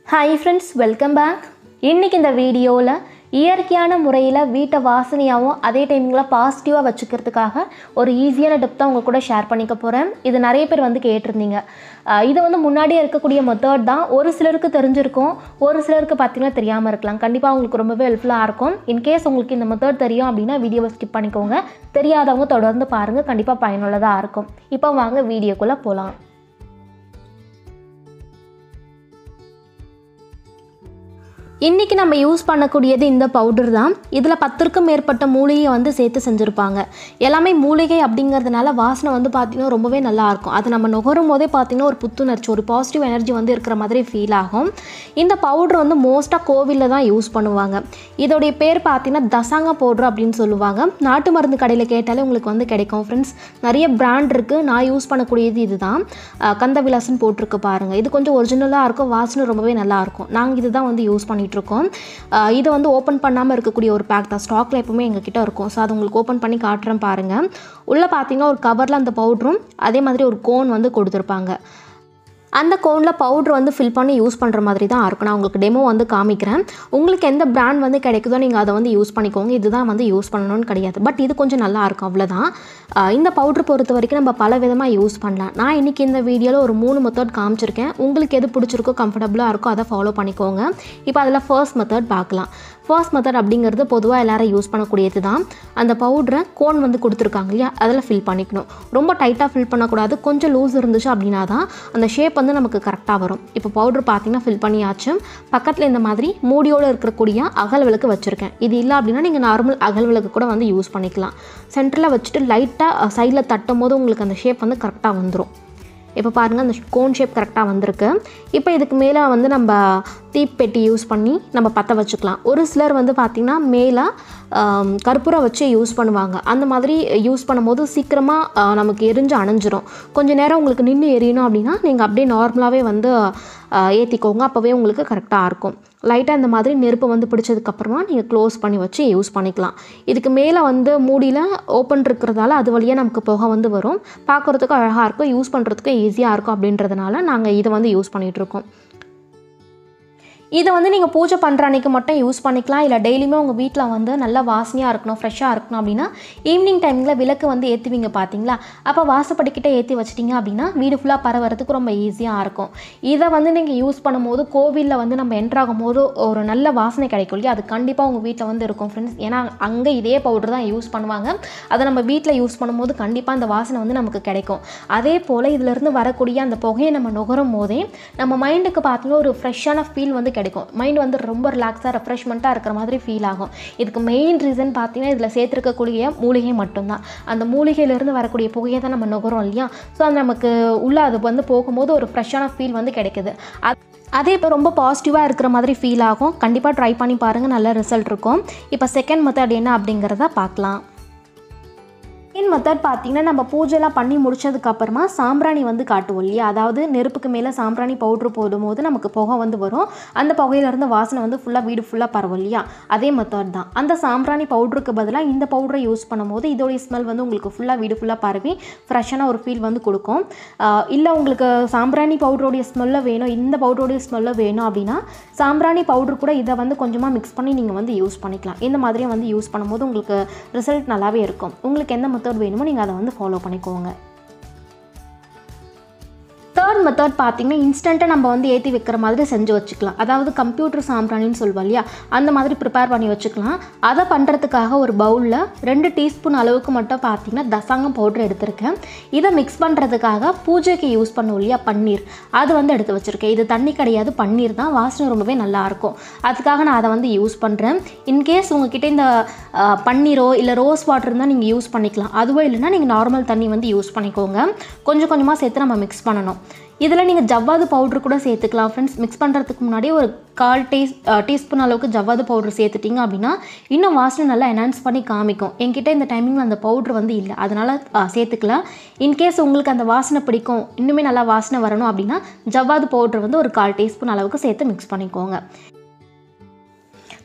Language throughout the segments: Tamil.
ஹாய் ஃப்ரெண்ட்ஸ் வெல்கம் பேக் இன்றைக்கி இந்த வீடியோவில் இயற்கையான முறையில் வீட்டை வாசனையாகவும் அதே டைமிங்கில் பாசிட்டிவாக வச்சுக்கிறதுக்காக ஒரு ஈஸியான டிப் தான் உங்கள் கூட ஷேர் பண்ணிக்க போகிறேன் இது நிறைய பேர் வந்து கேட்டிருந்தீங்க அஹ் இது வந்து முன்னாடியே இருக்கக்கூடிய மெத்தட் தான் ஒரு சிலருக்கு தெரிஞ்சிருக்கும் ஒரு சிலருக்கு பார்த்தீங்கன்னா தெரியாமல் இருக்கலாம் கண்டிப்பாக உங்களுக்கு ரொம்பவே ஹெல்ப்ஃபுல்லாக இருக்கும் இன்கேஸ் உங்களுக்கு இந்த மெத்தட் தெரியும் அப்படின்னா வீடியோவை ஸ்கிப் பண்ணிக்கோங்க தெரியாதவங்க தொடர்ந்து பாருங்கள் கண்டிப்பாக பயனுள்ளதாக இருக்கும் இப்போ வாங்க வீடியோக்குள்ளே போகலாம் இன்றைக்கி நம்ம யூஸ் பண்ணக்கூடியது இந்த பவுடர் தான் இதில் பத்திற்கும் மேற்பட்ட மூலிகை வந்து சேர்த்து செஞ்சுருப்பாங்க எல்லாமே மூலிகை அப்படிங்கிறதுனால வாசனை வந்து பார்த்திங்கன்னா ரொம்பவே நல்லாயிருக்கும் அது நம்ம நுகரும் போதே பார்த்திங்கன்னா ஒரு புத்துணர்ச்சி ஒரு பாசிட்டிவ் எனர்ஜி வந்து இருக்கிற மாதிரி ஃபீல் ஆகும் இந்த பவுடர் வந்து மோஸ்ட்டாக கோவிலில் தான் யூஸ் பண்ணுவாங்க இதோடைய பேர் பார்த்திங்கன்னா தசாங்க பவுடர் அப்படின்னு சொல்லுவாங்க நாட்டு மருந்து கடையில் கேட்டாலே உங்களுக்கு வந்து கிடைக்கும் ஃப்ரெண்ட்ஸ் நிறைய பிராண்ட் இருக்குது நான் யூஸ் பண்ணக்கூடியது இதுதான் அஹ் கந்த விலாசன் போட்டிருக்கு பாருங்கள் இது கொஞ்சம் ஒரிஜினலாக இருக்கும் வாசனை ரொம்பவே நல்லாயிருக்கும் நாங்கள் இதுதான் வந்து யூஸ் பண்ணிகிட்ருக்கோம் இது வந்து ஓப்பன் பண்ணாமல் இருக்கக்கூடிய ஒரு பேக் தான் ஸ்டாக்கில் எப்பவுமே எங்ககிட்ட இருக்கும் ஸோ அது உங்களுக்கு ஓப்பன் பண்ணி காட்டுறேன் பாருங்கள் உள்ளே பார்த்தீங்கன்னா ஒரு கவரில் அந்த பவுடரும் அதே மாதிரி ஒரு கோன் வந்து கொடுத்துருப்பாங்க அந்த கோனில் பவுட்ரு வந்து ஃபில் பண்ணி யூஸ் பண்ணுற மாதிரி தான் இருக்கும் நான் உங்களுக்கு டெமோ வந்து காமிக்கிறேன் உங்களுக்கு எந்த பிராண்ட் வந்து கிடைக்குதோ நீங்கள் அதை வந்து யூஸ் பண்ணிக்கோங்க இதுதான் வந்து யூஸ் பண்ணணும்னு கிடையாது பட் இது கொஞ்சம் நல்லா இருக்கும் அவ்வளோதான் ஆஹ் இந்த பவுட்ரு பொறுத்த வரைக்கும் நம்ம பல விதமாக யூஸ் பண்ணலாம் நான் இன்றைக்கி இந்த வீடியோவில் ஒரு மூணு மெத்தட் காமிச்சிருக்கேன் உங்களுக்கு எது பிடிச்சிருக்கோ கம்ஃபர்டபுளாக இருக்கோ அதை ஃபாலோ பண்ணிக்கோங்க இப்போ அதில் ஃபர்ஸ்ட் மெத்தட் பார்க்கலாம் ஃபர்ஸ்ட் மெத்தட் அப்படிங்கிறது பொதுவாக எல்லாரும் யூஸ் பண்ணக்கூடியது தான் அந்த பவுடரை கோன் வந்து கொடுத்துருக்காங்க இல்லையா அதில் ஃபில் பண்ணிக்கணும் ரொம்ப டைட்டாக ஃபில் பண்ணக்கூடாது கொஞ்சம் லூஸ் இருந்துச்சு அப்படின்னா தான் அந்த ஷேப் வந்து நமக்கு கரெக்டாக வரும் இப்போ பவுடர் பார்த்தீங்கன்னா ஃபில் பண்ணியாச்சு பக்கத்தில் இந்த மாதிரி மூடியோடு இருக்கக்கூடிய அகல் விளக்கு வச்சுருக்கேன் இது இல்லை அப்படின்னா நீங்கள் நார்மல் அகல் விளக்கு கூட வந்து யூஸ் பண்ணிக்கலாம் சென்டரில் வச்சுட்டு லைட்டாக சைடில் தட்டும் போது உங்களுக்கு அந்த ஷேப் வந்து கரெக்டாக வந்துடும் இப்போ பாருங்கள் அந்த கோன் ஷேப் கரெக்டாக வந்திருக்கு இப்போ இதுக்கு மேலே வந்து நம்ம தீப்பெட்டி யூஸ் பண்ணி நம்ம பற்ற வச்சுக்கலாம் ஒரு சிலர் வந்து பார்த்திங்கன்னா மேலே ஆம், கற்பூரம் வச்சு யூஸ் பண்ணுவாங்க அந்த மாதிரி யூஸ் பண்ணும்போது சீக்கிரமாக நமக்கு எரிஞ்சு அணைஞ்சிரும் கொஞ்ச நேரம் உங்களுக்கு நின்று எரியணும் அப்படின்னா நீங்கள் அப்படியே நார்மலாகவே வந்து ஏற்றிக்கோங்க அப்போவே உங்களுக்கு கரெக்டாக இருக்கும் லைட்டாக இந்த மாதிரி நெருப்பு வந்து பிடிச்சதுக்கப்புறமா நீங்கள் க்ளோஸ் பண்ணி வச்சு யூஸ் பண்ணிக்கலாம் இதுக்கு மேலே வந்து மூடியில் ஓப்பன் இருக்கிறதால அது வழியாக நமக்கு புகை வந்து வரும் பார்க்குறதுக்கும் அழகாக இருக்கும் யூஸ் பண்ணுறதுக்கும் ஈஸியாக இருக்கும் அப்படின்றதுனால நாங்கள் இதை வந்து யூஸ் பண்ணிகிட்ருக்கோம் இதை வந்து நீங்கள் பூஜை பண்ணுற அன்றைக்கி மட்டும் யூஸ் பண்ணிக்கலாம் இல்லை டெய்லியுமே உங்கள் வீட்டில் வந்து நல்லா வாசனையாக இருக்கணும் ஃப்ரெஷ்ஷாக இருக்கணும் அப்படின்னா ஈவினிங் டைமில் விளக்கு வந்து ஏற்றுவீங்க பார்த்தீங்களா அப்போ வாசப்படிக்கிட்ட ஏற்றி வச்சிட்டிங்க அப்படின்னா வீடு ஃபுல்லாக பரவறதுக்கு ரொம்ப ஈஸியாக இருக்கும் இதை வந்து நீங்கள் யூஸ் பண்ணும்போது கோவிலில் வந்து நம்ம என்ட்ரு ஆகும்போது ஒரு நல்ல வாசனை கிடைக்கும் இல்லையா அது கண்டிப்பாக உங்கள் வீட்டில் வந்து இருக்கும் ஃப்ரெண்ட்ஸ் ஏன்னா அங்கே இதே பவுடர் தான் யூஸ் பண்ணுவாங்க அதை நம்ம வீட்டில் யூஸ் பண்ணும்போது கண்டிப்பாக அந்த வாசனை வந்து நமக்கு கிடைக்கும் அதே போல் இதிலிருந்து வரக்கூடிய அந்த புகையை நம்ம நுகரும் போதே நம்ம மைண்டுக்கு பார்த்தீங்கன்னா ஒரு ஃப்ரெஷ்ஷான ஃபீல் வந்து கிடைக்கும் மைண்ட் வந்து ரொம்ப ரிலாக்ஸாக ரெஃப்ரெஷ்மெண்ட்டாக இருக்கிற மாதிரி ஃபீல் ஆகும் இதுக்கு மெயின் ரீசன் பார்த்தீங்கன்னா இதில் சேர்த்துருக்கக்கூடிய மூலிகை மட்டும்தான் அந்த மூலிகையிலேருந்து வரக்கூடிய புகையை தான் நம்ம நுகரும் இல்லையா ஸோ அது நமக்கு உள்ள அது வந்து போகும்போது ஒரு ஃப்ரெஷ்ஷான ஃபீல் வந்து கிடைக்குது அது அதே இப்போ ரொம்ப பாசிட்டிவாக இருக்கிற மாதிரி ஃபீல் ஆகும் கண்டிப்பாக ட்ரை பண்ணி பாருங்கள் நல்ல ரிசல்ட் இருக்கும் இப்போ செகண்ட் மெத்தட் என்ன அப்படிங்கிறத பார்க்கலாம் செகண்ட் மெத்தட் பார்த்தீங்கன்னா நம்ம பூஜைலாம் பண்ணி முடிச்சதுக்கப்புறமா சாம்பிராணி வந்து காட்டுவோம் இல்லையா அதாவது நெருப்புக்கு மேலே சாம்பிராணி பவுட்ரு போடும்போது நமக்கு புகை வந்து வரும் அந்த புகையிலேருந்து வாசனை வந்து ஃபுல்லாக வீடு ஃபுல்லாக பரவும் இல்லையா அதே மெத்தட் தான் அந்த சாம்பிராணி பவுடருக்கு பதிலாக இந்த பவுடரை யூஸ் பண்ணும்போது இதோடைய ஸ்மெல் வந்து உங்களுக்கு ஃபுல்லாக வீடு ஃபுல்லாக பரவி ஃப்ரெஷ்ஷான ஒரு ஃபீல் வந்து கொடுக்கும் இல்லை உங்களுக்கு சாம்பிராணி பவுடருடைய ஸ்மெல்ல வேணும் இந்த பவுடருடைய ஸ்மெல்ல வேணும் அப்படின்னா சாம்பிராணி பவுடர் கூட இதை வந்து கொஞ்சமாக மிக்ஸ் பண்ணி நீங்கள் வந்து யூஸ் பண்ணிக்கலாம் இந்த மாதிரியே வந்து யூஸ் பண்ணும்போது உங்களுக்கு ரிசல்ட் நல்லாவே இருக்கும் உங்களுக்கு எந்த மெத்தட் வேணுமோ நீங்கள் அதை வந்து ஃபாலோ பண்ணிக்கோங்க தேர்ட் மெத்தட் பார்த்தீங்கன்னா இன்ஸ்டண்ட்டாக நம்ம வந்து ஏற்றி வைக்கிற மாதிரி செஞ்சு வச்சுக்கலாம் அதாவது கம்ப்யூட்டர் சாம்பிராணின்னு சொல்லுவோம் இல்லையா அந்த மாதிரி ப்ரிப்பேர் பண்ணி வச்சுக்கலாம் அதை பண்ணுறதுக்காக ஒரு பவுலில் ரெண்டு டீஸ்பூன் அளவுக்கு மட்டும் பார்த்தீங்கன்னா தசாங்கம் பவுடர் எடுத்திருக்கேன் இதை மிக்ஸ் பண்ணுறதுக்காக பூஜைக்கு யூஸ் பண்ணுவோம் இல்லையா பன்னீர் அது வந்து எடுத்து வச்சுருக்கேன் இது தண்ணி கிடையாது பன்னீர் தான் வாசனை ரொம்பவே நல்லாயிருக்கும் அதுக்காக நான் அதை வந்து யூஸ் பண்ணுறேன் இன்கேஸ் உங்ககிட்ட இந்த அஹ், பன்னீரோ இல்லை ரோஸ் வாட்டர் இருந்தால் நீங்கள் யூஸ் பண்ணிக்கலாம் அதுவோ இல்லைன்னா நீங்கள் நார்மல் தண்ணி வந்து யூஸ் பண்ணிக்கோங்க கொஞ்சம் கொஞ்சமாக சேர்த்து நம்ம மிக்ஸ் பண்ணணும் இதில் நீங்கள் ஜவ்வாது பவுடர் கூட சேர்த்துக்கலாம் ஃப்ரெண்ட்ஸ் மிக்ஸ் பண்ணுறதுக்கு முன்னாடி ஒரு கால் டீஸ் டீஸ்பூன் அளவுக்கு ஜவ்வாது பவுடர் சேர்த்துட்டிங்க அப்படின்னா இன்னும் வாசனை நல்லா என்ஹான்ஸ் பண்ணி காமிக்கும் என்கிட்ட இந்த டைமிங்கில் அந்த பவுடர் வந்து இல்லை அதனால் சேர்த்துக்கலாம் இன்கேஸ் உங்களுக்கு அந்த வாசனை பிடிக்கும் இன்னுமே நல்லா வாசனை வரணும் அப்படின்னா ஜவ்வாது பவுடர் வந்து ஒரு கால் டீஸ்பூன் அளவுக்கு சேர்த்து மிக்ஸ் பண்ணிக்கோங்க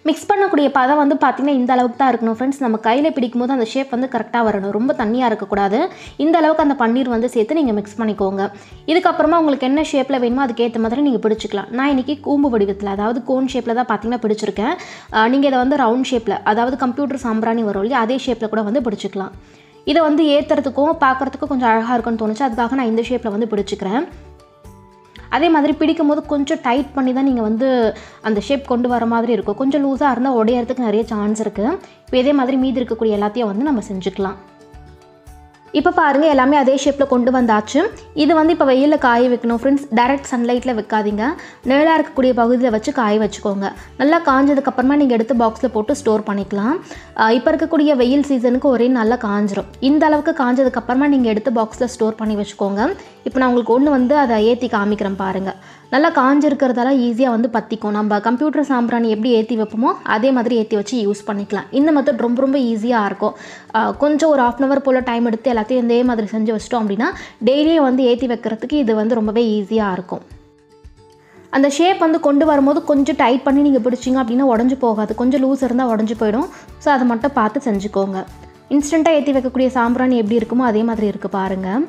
மிக்ஸ் பண்ணக்கூடிய பதம் வந்து பார்த்திங்கன்னா இந்த அளவுக்கு தான் இருக்கணும் ஃப்ரெண்ட்ஸ் நம்ம கையில் பிடிக்கும் போது அந்த ஷேப் வந்து கரெக்டாக வரணும் ரொம்ப தண்ணியாக இருக்கக்கூடாது இந்த அளவுக்கு அந்த பன்னீர் வந்து சேர்த்து நீங்கள் மிக்ஸ் பண்ணிக்கோங்க இதுக்கப்புறமா உங்களுக்கு என்ன ஷேப்பில் வேணுமோ அதுக்கேற்ற மாதிரி நீங்கள் பிடிச்சிக்கலாம் நான் இன்றைக்கி கூம்பு வடிவத்தில் அதாவது கோன் ஷேப்பில் தான் பார்த்தீங்கன்னா பிடிச்சிருக்கேன் நீங்கள் இதை வந்து ரவுண்ட் ஷேப்பில் அதாவது கம்ப்யூட்டர் சாம்பிராணி வரும் இல்லையா அதே ஷேப்பில் கூட வந்து பிடிச்சிக்கலாம் இதை வந்து ஏற்றுறதுக்கும் பார்க்குறதுக்கும் கொஞ்சம் அழகாக இருக்குன்னு தோணுச்சு அதுக்காக நான் இந்த ஷேப்பில் வந்து பிடிச்சிக்கிறேன் அதே மாதிரி பிடிக்கும் போது கொஞ்சம் டைட் பண்ணி தான் நீங்கள் வந்து அந்த ஷேப் கொண்டு வர மாதிரி இருக்கும் கொஞ்சம் லூஸாக இருந்தால் உடையறதுக்கு நிறைய சான்ஸ் இருக்குது இப்போ இதே மாதிரி மீதி இருக்கக்கூடிய எல்லாத்தையும் வந்து நம்ம செஞ்சுக்கலாம் இப்போ பாருங்கள் எல்லாமே அதே ஷேப்பில் கொண்டு வந்தாச்சு இது வந்து இப்போ வெயிலில் காய வைக்கணும் ஃப்ரெண்ட்ஸ் டைரக்ட் சன்லைட்டில் வைக்காதீங்க நிழலாக இருக்கக்கூடிய பகுதியில் வச்சு காய வச்சுக்கோங்க நல்லா காஞ்சதுக்கப்புறமா நீங்கள் எடுத்து பாக்ஸில் போட்டு ஸ்டோர் பண்ணிக்கலாம் இப்போ இருக்கக்கூடிய வெயில் சீசனுக்கு ஒரே நல்லா காஞ்சிரும் இந்த அளவுக்கு காஞ்சதுக்கப்புறமா நீங்கள் எடுத்து பாக்ஸில் ஸ்டோர் பண்ணி வச்சுக்கோங்க இப்போ நான் உங்களுக்கு ஒன்று வந்து அதை ஏற்றி காமிக்கிறேன் பாருங்கள் நல்லா காஞ்சிருக்கிறதால ஈஸியாக வந்து பற்றிக்கும் நம்ம கம்ப்யூட்டர் சாம்பிராணி எப்படி ஏற்றி வைப்போமோ அதே மாதிரி ஏற்றி வச்சு யூஸ் பண்ணிக்கலாம் இந்த மெத்தட் ரொம்ப ரொம்ப ஈஸியாக இருக்கும் ஆஹ் கொஞ்சம் ஒரு ஆஃப் அன் ஹவர் போல் டைம் எடுத்து எல்லாத்தையும் இதே மாதிரி செஞ்சு வச்சிட்டோம் அப்படின்னா டெய்லியும் வந்து ஏற்றி வைக்கிறதுக்கு இது வந்து ரொம்பவே ஈஸியாக இருக்கும் அந்த ஷேப் வந்து கொண்டு வரும்போது கொஞ்சம் டைட் பண்ணி நீங்கள் பிடிச்சிங்க அப்படின்னா உடஞ்சி போகாது கொஞ்சம் லூஸ் இருந்தால் உடஞ்சி போயிடும் ஸோ அதை மட்டும் பார்த்து செஞ்சுக்கோங்க இன்ஸ்டண்ட்டாக ஏற்றி வைக்கக்கூடிய சாம்பிராணி எப்படி இருக்குமோ அதே மாதிரி இருக்குது பாருங்கள்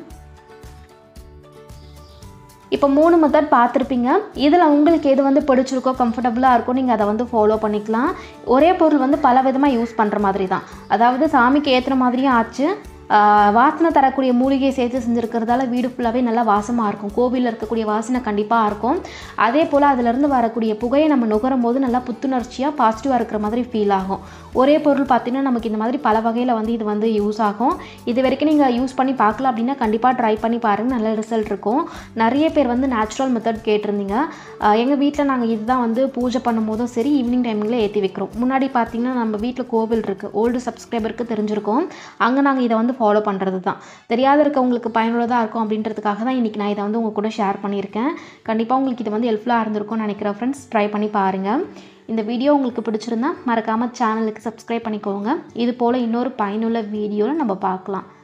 இப்போ மூணு மெத்தட் பார்த்துருப்பீங்க இதில் உங்களுக்கு எது வந்து பிடிச்சிருக்கோ கம்ஃபர்டபுளாக இருக்கோ நீங்கள் அதை வந்து ஃபாலோ பண்ணிக்கலாம் ஒரே பொருள் வந்து பல விதமாக யூஸ் பண்ணுற மாதிரி தான் அதாவது சாமிக்கு ஏற்றுற மாதிரியும் ஆச்சு ஆஹ் வாசனை தரக்கூடிய மூலிகையை சேர்த்து செஞ்சுருக்கிறதால வீடு ஃபுல்லாகவே நல்லா வாசமாக இருக்கும் கோவிலில் இருக்கக்கூடிய வாசனை கண்டிப்பாக இருக்கும் அதே போல் அதிலிருந்து வரக்கூடிய புகையை நம்ம நுகரும் போது நல்லா புத்துணர்ச்சியாக பாசிட்டிவாக இருக்கிற மாதிரி ஃபீல் ஆகும் ஒரே பொருள் பார்த்தீங்கன்னா நமக்கு இந்த மாதிரி பல வகையில் வந்து இது வந்து யூஸ் ஆகும் இது வரைக்கும் நீங்கள் யூஸ் பண்ணி பார்க்கல அப்படின்னா கண்டிப்பாக ட்ரை பண்ணி பாருங்கள் நல்ல ரிசல்ட் இருக்கும் நிறைய பேர் வந்து நேச்சுரல் மெத்தட் கேட்டிருந்தீங்க எங்கள் வீட்டில் நாங்கள் இதுதான் வந்து பூஜை பண்ணும்போதும் சரி ஈவினிங் டைமில் ஏற்றி வைக்கிறோம் முன்னாடி பார்த்தீங்கன்னா நம்ம வீட்டில் கோவில் இருக்குது ஓல்டு சப்ஸ்கிரைபருக்கு தெரிஞ்சிருக்கும் அங்கே நாங்கள் இதை வந்து ஃபாலோ பண்ணுறது தான் தெரியாத இருக்கவங்களுக்கு பயனுள்ளதாக இருக்கும் அப்படின்றதுக்காக தான் இன்றைக்கி நான் இதை வந்து உங்கள் கூட ஷேர் பண்ணியிருக்கேன் கண்டிப்பாக உங்களுக்கு இது வந்து ஹெல்ப்ஃபுல்லாக இருந்திருக்கும்னு நினைக்கிறேன் ஃப்ரெண்ட்ஸ் ட்ரை பண்ணி பாருங்கள் இந்த வீடியோ உங்களுக்கு பிடிச்சிருந்தா மறக்காமல் சேனலுக்கு சப்ஸ்கிரைப் பண்ணிக்கோங்க இது போல் இன்னொரு பயனுள்ள வீடியோவில் நம்ம பார்க்கலாம்